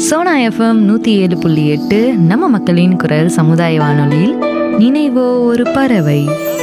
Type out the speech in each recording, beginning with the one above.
Sona FM நூற்றி ஏழு புள்ளி எட்டு நம்ம மக்களின் குரல் சமுதாய வானொலியில் நினைவோ ஒரு பறவை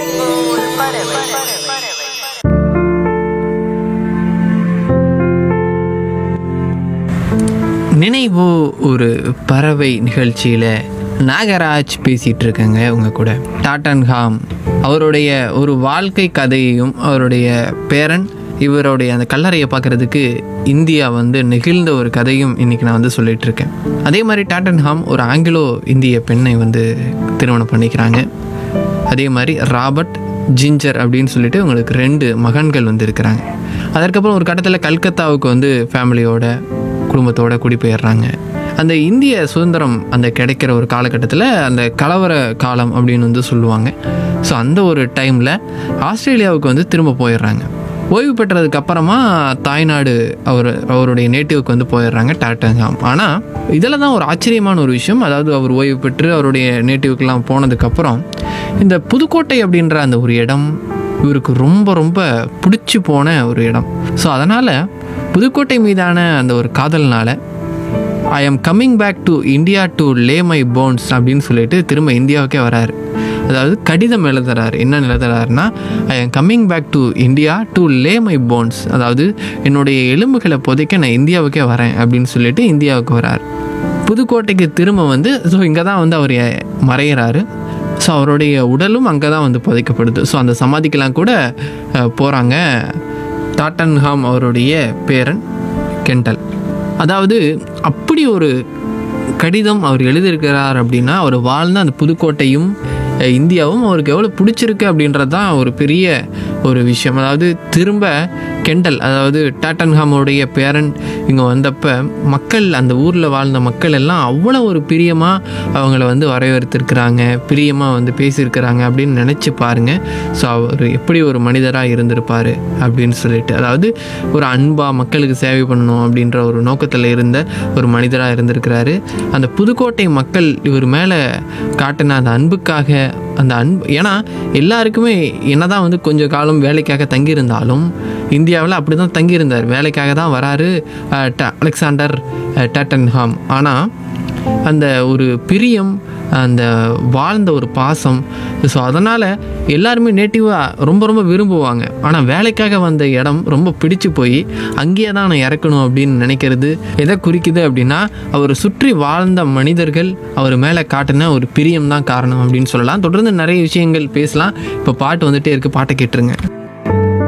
நினைவோ ஒரு பறவை நிகழ்ச்சியில் நாகராஜ் பேசிகிட்டு இருக்கேங்க உங்க கூட டாட்டன்ஹாம் அவருடைய ஒரு வாழ்க்கை கதையையும் அவருடைய பேரன் இவருடைய அந்த கல்லறையை பார்க்குறதுக்கு இந்தியா வந்து நெகிழ்ந்த ஒரு கதையும் இன்றைக்கி நான் வந்து சொல்லிட்டு இருக்கேன் அதே மாதிரி டாட்டன்ஹாம் ஒரு ஆங்கிலோ இந்திய பெண்ணை வந்து திருமணம் பண்ணிக்கிறாங்க அதே மாதிரி ராபர்ட் ஜிஞ்சர் அப்படின்னு சொல்லிட்டு உங்களுக்கு ரெண்டு மகன்கள் வந்து இருக்கிறாங்க அதற்கப்புறம் ஒரு கட்டத்தில் கல்கத்தாவுக்கு வந்து ஃபேமிலியோட குடும்பத்தோட குடிபெயர்றாங்க அந்த இந்திய சுதந்திரம் அந்த கிடைக்கிற ஒரு காலகட்டத்தில் அந்த கலவர காலம் அப்படின்னு வந்து சொல்லுவாங்க ஸோ அந்த ஒரு டைமில் ஆஸ்திரேலியாவுக்கு வந்து திரும்ப போயிடுறாங்க ஓய்வு பெற்றதுக்கு அப்புறமா தாய்நாடு அவர் அவருடைய நேட்டிவ்க்கு வந்து போயிடுறாங்க டாட்டன்ஹாம் ஆனால் இதில் தான் ஒரு ஆச்சரியமான ஒரு விஷயம் அதாவது அவர் ஓய்வு பெற்று அவருடைய நேட்டிவ்க்கெலாம் போனதுக்கப்புறம் இந்த புதுக்கோட்டை அப்படின்ற அந்த ஒரு இடம் இவருக்கு ரொம்ப ரொம்ப பிடிச்சி போன ஒரு இடம் ஸோ அதனால் புதுக்கோட்டை மீதான அந்த ஒரு காதல்னால I am coming back to India to lay my bones அப்படின்னு சொல்லிட்டு திரும்ப இந்தியாவுக்கே வராரு அதாவது கடிதம் எழுதுறாரு என்ன எழுதுறாருன்னா I am coming back to India to lay my bones அதாவது என்னுடைய எலும்புகளை புதைக்க நான் இந்தியாவுக்கே வரேன் அப்படின்னு சொல்லிட்டு இந்தியாவுக்கு வராரு புதுக்கோட்டைக்கு திரும்ப வந்து ஸோ இங்கே தான் வந்து அவர் மறையிறாரு ஸோ அவருடைய உடலும் அங்கே தான் வந்து புதைக்கப்படுது ஸோ அந்த சமாதிக்கெல்லாம் கூட போகிறாங்க டாட்டன்ஹாம் அவருடைய பேரன் கெண்டல் அதாவது அப்படி ஒரு கடிதம் அவர் எழுதியிருக்கிறார் அப்படின்னா அவர் வாழ்ந்த அந்த புதுக்கோட்டையும் அஹ், இந்தியாவும் அவருக்கு எவ்வளோ பிடிச்சிருக்கு அப்படின்றது தான் ஒரு பெரிய ஒரு விஷயம் அதாவது திரும்ப கெண்டல் அதாவது டாட்டன்ஹாமுடைய பேரன் இங்கே வந்தப்ப மக்கள் அந்த ஊரில் வாழ்ந்த மக்கள் எல்லாம் அவ்வளோ ஒரு பிரியமாக அவங்கள வந்து வரவேற்றிருக்கிறாங்க பிரியமாக வந்து பேசியிருக்கிறாங்க அப்படின்னு நினச்சி பாருங்கள் ஸோ அவர் எப்படி ஒரு மனிதராக இருந்திருப்பார் அப்படின்னு சொல்லிட்டு அதாவது ஒரு அன்பாக மக்களுக்கு சேவை பண்ணணும் அப்படின்ற ஒரு நோக்கத்தில் இருந்த ஒரு மனிதராக இருந்திருக்கிறாரு அந்த புதுக்கோட்டை மக்கள் இவர் மேலே காட்டின அந்த அன்புக்காக அந்த அன்பு ஏன்னா எல்லாருக்குமே என்னதான் வந்து கொஞ்ச காலம் வேலைக்காக தங்கியிருந்தாலும் இந்தியாவில் அப்படி தான் தங்கியிருந்தார் வேலைக்காக தான் வராரு அஹ், ட- அலெக்சாண்டர் அஹ், டாட்டன்ஹாம் ஆனால் அந்த ஒரு பிரியம் அந்த வாழ்ந்த ஒரு பாசம் ஸோ அதனால் எல்லாருமே நேட்டிவாக ரொம்ப ரொம்ப விரும்புவாங்க ஆனால் வேலைக்காக வந்த இடம் ரொம்ப பிடிச்சு போய் அங்கேயே தான் நான் இறக்கணும் அப்படின்னு நினைக்கிறது எதை குறிக்குது அப்படின்னா அவர் சுற்றி வாழ்ந்த மனிதர்கள் அவர் மேலே காட்டின ஒரு பிரியம் தான் காரணம் அப்படின்னு சொல்லலாம் தொடர்ந்து நிறைய விஷயங்கள் பேசலாம் இப்போ பாட்டு வந்துட்டே இருக்குது பாட்டை கேட்டுருங்க